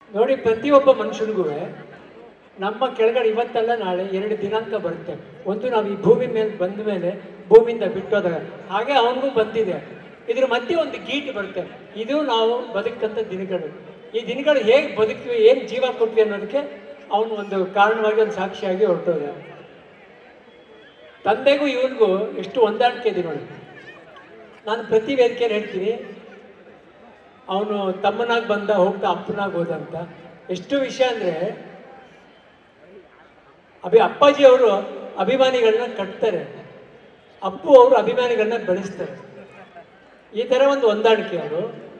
ನೋಡಿ ಪ್ರತಿಯೊಬ್ಬ ಮನುಷ್ಯನಿಗೂ ನಮ್ಮ ಕೆಳಗಡೆ ಇವತ್ತಲ್ಲ ನಾಳೆ ಎರಡು ದಿನಾಂಕ ಬರುತ್ತೆ ಒಂದು ನಾವು ಈ ಭೂಮಿ ಮೇಲೆ ಬಂದ ಮೇಲೆ ಭೂಮಿಯಿಂದ ಬಿಟ್ಟೋದಾಗ ಹಾಗೆ ಅವನಿಗೂ ಬಂದಿದೆ ಇದ್ರ ಮಧ್ಯೆ ಒಂದು ಗೀಟ್ ಬರುತ್ತೆ ಇದು ನಾವು ಬದುಕಂತ ದಿನಗಳು ಈ ದಿನಗಳು ಹೇಗೆ ಬದುಕಿವಿ ಏನು ಜೀವ ಕೊಟ್ವಿ ಅನ್ನೋದಕ್ಕೆ ಅವನು ಒಂದು ಕಾರಣವಾಗಿ ಒಂದು ಸಾಕ್ಷಿಯಾಗಿ ಹೊರಟೋದ ತಂದೆಗೂ ಇವನಿಗೂ ಎಷ್ಟು ಹೊಂದಾಣಿಕೆ ಇದೆ ನೋಡಿ ನಾನು ಪ್ರತಿ ವೇದಿಕೆಯಲ್ಲಿ ಹೇಳ್ತೀನಿ ಅವನು ತಮ್ಮನಾಗಿ ಬಂದ ಹೋಗ್ತಾ ಅಪ್ಪನಾಗಿ ಹೋದ ಅಂತ ಎಷ್ಟು ವಿಷಯ ಅಂದರೆ ಅಭಿ ಅಪ್ಪಾಜಿ ಅವರು ಅಭಿಮಾನಿಗಳನ್ನ ಕಟ್ತಾರೆ ಅಪ್ಪು ಅವರು ಅಭಿಮಾನಿಗಳನ್ನ ಬೆಳೆಸ್ತಾರೆ ಈ ಥರ ಒಂದು ಹೊಂದಾಣಿಕೆ ಅವರು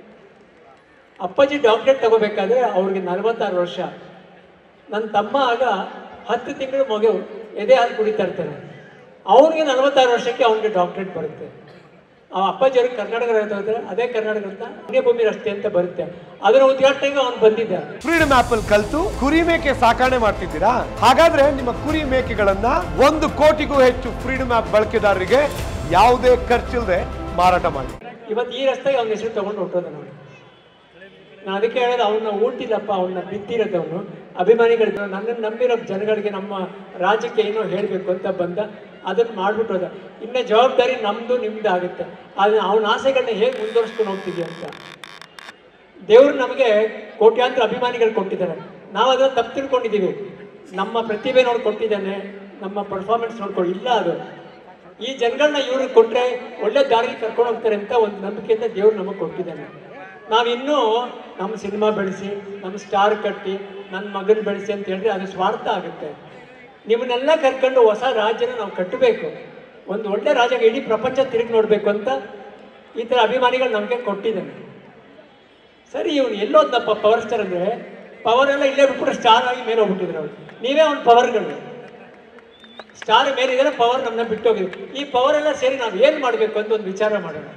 ಅಪ್ಪಾಜಿ ಡಾಕ್ಟ್ರೇಟ್ ತಗೋಬೇಕಾದ್ರೆ ಅವ್ರಿಗೆ ನಲವತ್ತಾರು ವರ್ಷ ನನ್ನ ತಮ್ಮ ಆಗ ಹತ್ತು ತಿಂಗಳು ಮಗು ಎದೆ ಹಾಲು ಕುಡಿತಾ ಇರ್ತಾನೆ ಅವನಿಗೆ ನಲವತ್ತಾರು ವರ್ಷಕ್ಕೆ ಅವನಿಗೆ ಡಾಕ್ಟ್ರೇಟ್ ಬರುತ್ತೆ ಆ ಅಪ್ಪಾಜಿ ಅವ್ರಿಗೆ ಕರ್ನಾಟಕ ರಸ್ತೆ ಹೋದ್ರೆ ಅದೇ ಕರ್ನಾಟಕ ಅಂತ ಪುಣ್ಯಭೂಮಿ ರಸ್ತೆ ಅಂತ ಬರುತ್ತೆ ಅದರ ಉದ್ಘಾಟನೆಗೆ ಅವನು ಬಂದಿದ್ದ ಫ್ರೀಡಮ್ ಆಪ್ ಅಲ್ಲಿ ಕಲ್ತು ಕುರಿ ಮೇಕೆ ಸಾಕಣೆ ಮಾಡ್ತಿದ್ದೀರಾ ಹಾಗಾದ್ರೆ ನಿಮ್ಮ ಕುರಿ ಮೇಕೆಗಳನ್ನ ಒಂದು ಕೋಟಿಗೂ ಹೆಚ್ಚು ಫ್ರೀಡಮ್ ಆಪ್ ಬಳಕೆದಾರರಿಗೆ ಯಾವುದೇ ಖರ್ಚಿಲ್ಲದೆ ಮಾರಾಟ ಮಾಡಿ ಇವತ್ತು ಈ ರಸ್ತೆಗೆ ಅವನ ಹೆಸರು ತಗೊಂಡು ಹೊಟ್ಟೋದ ನೋಡಿ ನಾನು ಅದಕ್ಕೆ ಹೇಳೋದು ಅವನ್ನ ಊಟಿಲ್ಲಪ್ಪ ಅವನ್ನ ಬಿತ್ತಿರೋದು ಅವನು ಅಭಿಮಾನಿಗಳು ನನ್ನನ್ನು ನಂಬಿರೋ ಜನಗಳಿಗೆ ನಮ್ಮ ರಾಜ್ಯಕ್ಕೆ ಏನೋ ಹೇಳಬೇಕು ಅಂತ ಬಂದ ಅದನ್ನು ಮಾಡ್ಬಿಟ್ಟು ಹೋದ ಇನ್ನು ಜವಾಬ್ದಾರಿ ನಮ್ಮದು ನಿಮ್ದು ಆಗುತ್ತೆ ಅದನ್ನ ಅವನ ಆಸೆಗಳನ್ನ ಹೇಗೆ ಮುಂದುವರಿಸ್ಕೊಂಡು ಹೋಗ್ತೀವಿ ಅಂತ ದೇವರು ನಮಗೆ ಕೋಟ್ಯಾಂತರ ಅಭಿಮಾನಿಗಳು ಕೊಟ್ಟಿದ್ದಾರೆ ನಾವು ಅದನ್ನ ತಪ್ಪು ತಿಳ್ಕೊಂಡಿದ್ದೀವಿ ನಮ್ಮ ಪ್ರತಿಭೆ ನೋಡಿ ಕೊಟ್ಟಿದ್ದಾನೆ ನಮ್ಮ ಪರ್ಫಾರ್ಮೆನ್ಸ್ ನೋಡ್ಕೊಂಡು ಇಲ್ಲ ಅದು ಈ ಜನಗಳನ್ನ ಇವ್ರಿಗೆ ಕೊಟ್ರೆ ಒಳ್ಳೆ ದಾರಿಗೆ ಕರ್ಕೊಂಡು ಹೋಗ್ತಾರೆ ಅಂತ ಒಂದು ನಂಬಿಕೆಯಿಂದ ದೇವ್ರು ನಮಗೆ ಕೊಟ್ಟಿದ್ದಾನೆ ನಾವಿನ್ನೂ ನಮ್ಮ ಸಿನಿಮಾ ಬೆಳೆಸಿ ನಮ್ಮ ಸ್ಟಾರ್ ಕಟ್ಟಿ ನನ್ನ ಮಗನ ಬೆಳೆಸಿ ಅಂತ ಹೇಳಿದ್ರೆ ಅದು ಸ್ವಾರ್ಥ ಆಗುತ್ತೆ ನಿಮ್ಮನ್ನೆಲ್ಲ ಕರ್ಕೊಂಡು ಹೊಸ ರಾಜ್ಯನ ನಾವು ಕಟ್ಟಬೇಕು ಒಂದು ಒಳ್ಳೆ ರಾಜ್ಯ ಇಡೀ ಪ್ರಪಂಚ ತಿರುಗಿ ನೋಡಬೇಕು ಅಂತ ಈ ಥರ ಅಭಿಮಾನಿಗಳು ನಮಗೆ ಕೊಟ್ಟಿದ್ದಾನೆ ಸರಿ ಇವನು ಎಲ್ಲೋದ್ನಪ್ಪ ಪವರ್ ಸ್ಟಾರ್ ಅಂದರೆ ಪವರ್ ಎಲ್ಲ ಇಲ್ಲೇ ಬಿಟ್ಬಿಟ್ರೆ ಸ್ಟಾರ್ ಆಗಿ ಮೇಲೆ ಹೋಗ್ಬಿಟ್ಟಿದ್ರು ಅವ್ರು ನೀವೇ ಅವ್ನ ಪವರ್ಗಳು ಸ್ಟಾರ್ ಮೇಲಿದ್ರೆ ಪವರ್ ನಮ್ಮನ್ನ ಬಿಟ್ಟೋಗಿದೆ ಈ ಪವರ್ ಎಲ್ಲ ಸೇರಿ ನಾವು ಏನು ಮಾಡಬೇಕು ಅಂತ ಒಂದು ವಿಚಾರ ಮಾಡೋಣ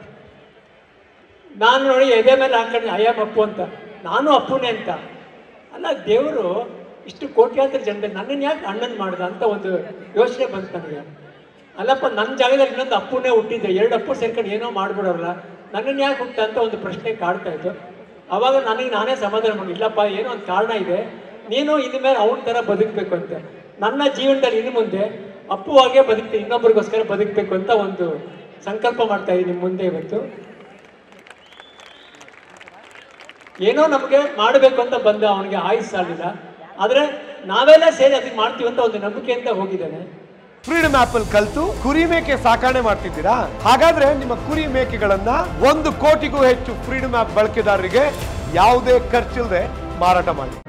ನಾನು ನೋಡಿ ಎದೆ ಮೇಲೆ ಹಾಕೊಂಡು ಅಯ್ಯಮ್ಮ ಅಪ್ಪು ಅಂತ ನಾನು ಅಪ್ಪುನೇ ಅಂತ ಅಲ್ಲ ದೇವರು ಇಷ್ಟು ಕೋಟ್ಯಾಂತರ ಜನದಲ್ಲಿ ನನ್ನನ್ನು ಯಾಕೆ ಅಣ್ಣನ್ ಮಾಡ್ದ ಅಂತ ಒಂದು ಯೋಚನೆ ಬಂತು ನನಗೆ ಅಲ್ಲಪ್ಪ ನನ್ನ ಜಾಗದಲ್ಲಿ ಇನ್ನೊಂದು ಅಪ್ಪುನೇ ಹುಟ್ಟಿದ್ದೆ ಎರಡು ಅಪ್ಪು ಸೇರ್ಕೊಂಡು ಏನೋ ಮಾಡ್ಬಿಡೋರಲ್ಲ ನನ್ನನ್ನು ಯಾಕೆ ಹುಟ್ಟ ಅಂತ ಒಂದು ಪ್ರಶ್ನೆ ಕಾಡ್ತಾ ಇತ್ತು ಅವಾಗ ನನಗೆ ನಾನೇ ಸಮಾಧಾನ ಮಾಡಿ ಇಲ್ಲಪ್ಪ ಏನೋ ಒಂದು ಕಾರಣ ಇದೆ ನೀನು ಇನ್ನು ಮೇಲೆ ಅವನ ಥರ ಬದುಕಬೇಕು ಅಂತ ನನ್ನ ಜೀವನದಲ್ಲಿ ಇನ್ನು ಮುಂದೆ ಅಪ್ಪುವಾಗೇ ಬದುಕ್ತೀನಿ ಇನ್ನೊಬ್ಬರಿಗೋಸ್ಕರ ಬದುಕಬೇಕು ಅಂತ ಒಂದು ಸಂಕಲ್ಪ ಮಾಡ್ತಾ ಇದ್ದೀನಿ ನಿಮ್ಮ ಮುಂದೆ ಇವತ್ತು ಏನೋ ನಮಗೆ ಮಾಡಬೇಕು ಅಂತ ಬಂದ ಅವನಿಗೆ ಆಯುಸ್ಸಾಗಲಿಲ್ಲ ಆದರೆ ನಾವೆಲ್ಲ ಸೇರಿ ಅದಕ್ಕೆ ಮಾಡ್ತೀವಿ ಅಂತ ಒಂದು ನಂಬಿಕೆಯಿಂದ ಹೋಗಿದ್ದಾನೆ ಫ್ರೀಡಮ್ ಆಪ್ ಅಲ್ಲಿ ಕಲ್ತು ಕುರಿ ಮೇಕೆ ಸಾಕಣೆ ಮಾಡ್ತಿದ್ದೀರಾ ಹಾಗಾದ್ರೆ ನಿಮ್ಮ ಕುರಿ ಮೇಕೆಗಳನ್ನ ಒಂದು ಕೋಟಿಗೂ ಹೆಚ್ಚು ಫ್ರೀಡಮ್ ಆಪ್ ಬಳಕೆದಾರರಿಗೆ ಯಾವುದೇ ಖರ್ಚಿಲ್ಲದೆ ಮಾರಾಟ ಮಾಡಿ